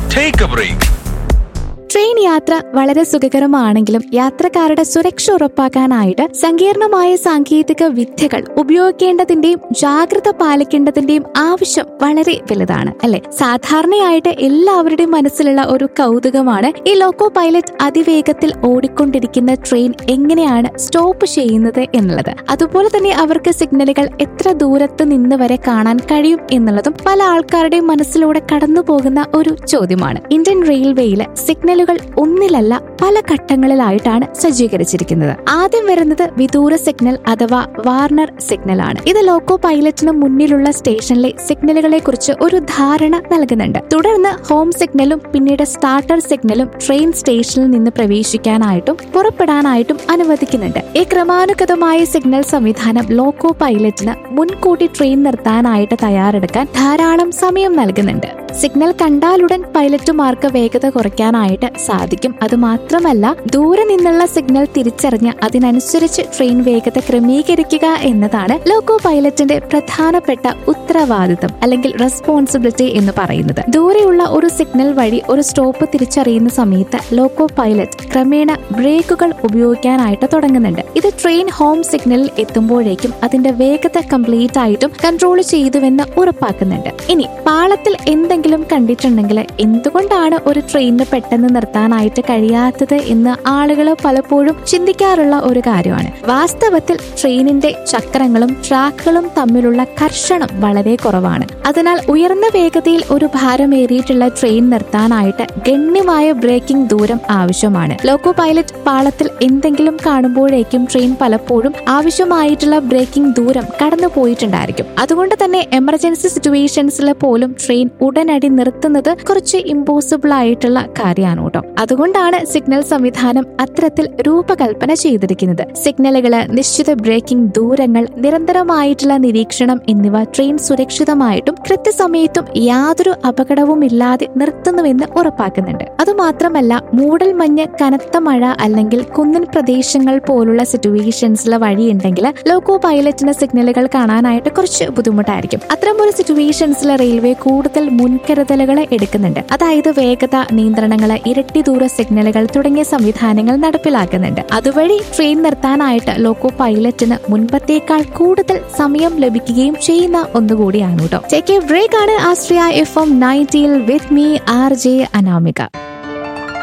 Take a break. Train യാത്ര വളരെ സുഖകരമാണെങ്കിലും യാത്രക്കാരുടെ സുരക്ഷ ഉറപ്പാക്കാനായിട്ട് സങ്കീർണമായ സാങ്കേതിക വിദ്യകൾ ഉപയോഗിക്കേണ്ടതിന്റെയും ജാഗ്രത പാലിക്കേണ്ടതിന്റെയും ആവശ്യം വളരെ വലുതാണ് അല്ലെ സാധാരണയായിട്ട് എല്ലാവരുടെയും മനസ്സിലുള്ള ഒരു കൗതുകമാണ് ഈ ലോക്കോ പൈലറ്റ് അതിവേഗത്തിൽ ഓടിക്കൊണ്ടിരിക്കുന്ന ട്രെയിൻ എങ്ങനെയാണ് സ്റ്റോപ്പ് ചെയ്യുന്നത് എന്നുള്ളത് അതുപോലെ തന്നെ അവർക്ക് സിഗ്നലുകൾ എത്ര ദൂരത്ത് നിന്ന് വരെ കാണാൻ കഴിയും എന്നുള്ളതും പല ആൾക്കാരുടെയും മനസ്സിലൂടെ കടന്നു പോകുന്ന ഒരു ചോദ്യമാണ് ഇന്ത്യൻ റെയിൽവേയിലെ സിഗ്നലുകൾ ഒന്നിലല്ല പല ഘട്ടങ്ങളിലായിട്ടാണ് സജ്ജീകരിച്ചിരിക്കുന്നത് ആദ്യം വരുന്നത് വിദൂര സിഗ്നൽ അഥവാ വാർണർ സിഗ്നൽ ആണ് ഇത് ലോക്കോ പൈലറ്റിന് മുന്നിലുള്ള സ്റ്റേഷനിലെ സിഗ്നലുകളെ കുറിച്ച് ഒരു ധാരണ നൽകുന്നുണ്ട് തുടർന്ന് ഹോം സിഗ്നലും പിന്നീട് സ്റ്റാർട്ടർ സിഗ്നലും ട്രെയിൻ സ്റ്റേഷനിൽ നിന്ന് പ്രവേശിക്കാനായിട്ടും പുറപ്പെടാനായിട്ടും അനുവദിക്കുന്നുണ്ട് ഈ ക്രമാനുഗതമായ സിഗ്നൽ സംവിധാനം ലോക്കോ പൈലറ്റിന് മുൻകൂട്ടി ട്രെയിൻ നിർത്താനായിട്ട് തയ്യാറെടുക്കാൻ ധാരാളം സമയം നൽകുന്നുണ്ട് സിഗ്നൽ കണ്ടാലുടൻ പൈലറ്റുമാർക്ക് വേഗത കുറയ്ക്കാനായിട്ട് സാധിക്കും അത് മാത്രമല്ല ദൂരെ നിന്നുള്ള സിഗ്നൽ തിരിച്ചറിഞ്ഞ് അതിനനുസരിച്ച് ട്രെയിൻ വേഗത ക്രമീകരിക്കുക എന്നതാണ് ലോക്കോ പൈലറ്റിന്റെ പ്രധാനപ്പെട്ട ഉത്തരവാദിത്തം അല്ലെങ്കിൽ റെസ്പോൺസിബിലിറ്റി എന്ന് പറയുന്നത് ദൂരെയുള്ള ഒരു സിഗ്നൽ വഴി ഒരു സ്റ്റോപ്പ് തിരിച്ചറിയുന്ന സമയത്ത് ലോക്കോ പൈലറ്റ് ക്രമേണ ബ്രേക്കുകൾ ഉപയോഗിക്കാനായിട്ട് തുടങ്ങുന്നുണ്ട് ഇത് ട്രെയിൻ ഹോം സിഗ്നലിൽ എത്തുമ്പോഴേക്കും അതിന്റെ വേഗത കംപ്ലീറ്റ് ആയിട്ടും കൺട്രോൾ ചെയ്തുവെന്ന് ഉറപ്പാക്കുന്നുണ്ട് ഇനി പാളത്തിൽ എന്തെങ്കിലും കണ്ടിട്ടുണ്ടെങ്കിൽ എന്തുകൊണ്ടാണ് ഒരു ട്രെയിനിന് പെട്ടെന്ന് നിർത്താനായിട്ട് കഴിയാത്തത് എന്ന് ആളുകൾ പലപ്പോഴും ചിന്തിക്കാറുള്ള ഒരു കാര്യമാണ് വാസ്തവത്തിൽ ട്രെയിനിന്റെ ചക്രങ്ങളും ട്രാക്കുകളും തമ്മിലുള്ള കർഷണം വളരെ കുറവാണ് അതിനാൽ ഉയർന്ന വേഗതയിൽ ഒരു ഭാരമേറിയിട്ടുള്ള ട്രെയിൻ നിർത്താനായിട്ട് ഗണ്യമായ ബ്രേക്കിംഗ് ദൂരം ആവശ്യമാണ് ലോക്കോ പൈലറ്റ് പാളത്തിൽ എന്തെങ്കിലും കാണുമ്പോഴേക്കും ട്രെയിൻ പലപ്പോഴും ആവശ്യമായിട്ടുള്ള ബ്രേക്കിംഗ് ദൂരം കടന്നു പോയിട്ടുണ്ടായിരിക്കും അതുകൊണ്ട് തന്നെ എമർജൻസി സിറ്റുവേഷൻസിൽ പോലും ട്രെയിൻ ഉടനടി നിർത്തുന്നത് കുറച്ച് ഇമ്പോസിബിൾ ആയിട്ടുള്ള കാര്യമാണ് കേട്ടോ അതുകൊണ്ടാണ് സിഗ്നൽ സംവിധാനം അത്തരത്തിൽ രൂപകൽപ്പന ചെയ്തിരിക്കുന്നത് സിഗ്നലുകള് നിശ്ചിത ബ്രേക്കിംഗ് ദൂരങ്ങൾ നിരന്തരമായിട്ടുള്ള നിരീക്ഷണം എന്നിവ ട്രെയിൻ സുരക്ഷിതമായിട്ടും കൃത്യസമയത്തും യാതൊരു അപകടവും ഇല്ലാതെ നിർത്തുന്നുവെന്ന് ഉറപ്പാക്കുന്നുണ്ട് അതുമാത്രമല്ല മൂടൽ മഞ്ഞ് കനത്ത മഴ അല്ലെങ്കിൽ കുന്നിൻ പ്രദേശങ്ങൾ പോലുള്ള സിറ്റുവേഷൻസിലെ വഴിയുണ്ടെങ്കിൽ ലോക്കോ പൈലറ്റിന് സിഗ്നലുകൾ കാണാനായിട്ട് കുറച്ച് ബുദ്ധിമുട്ടായിരിക്കും അത്തരമൊരു സിറ്റുവേഷൻസിൽ റെയിൽവേ കൂടുതൽ മുൻകരുതലുകൾ എടുക്കുന്നുണ്ട് അതായത് വേഗത നിയന്ത്രണങ്ങൾ ഇരട്ടി ദൂര സിഗ്നലുകൾ തുടങ്ങിയ സംവിധാനങ്ങൾ നടപ്പിലാക്കുന്നുണ്ട് അതുവഴി ട്രെയിൻ നിർത്താനായിട്ട് ലോക്കോ പൈലറ്റിന് മുൻപത്തേക്കാൾ കൂടുതൽ സമയം ലഭിക്കുകയും ചെയ്യുന്ന ഒന്നുകൂടിയാണ് കേട്ടോ ടേക്ക് എ ബ്രേക്ക് ആണ് ആശ്രയ എഫ് എം നയൻറ്റിയിൽ with me R J Anamika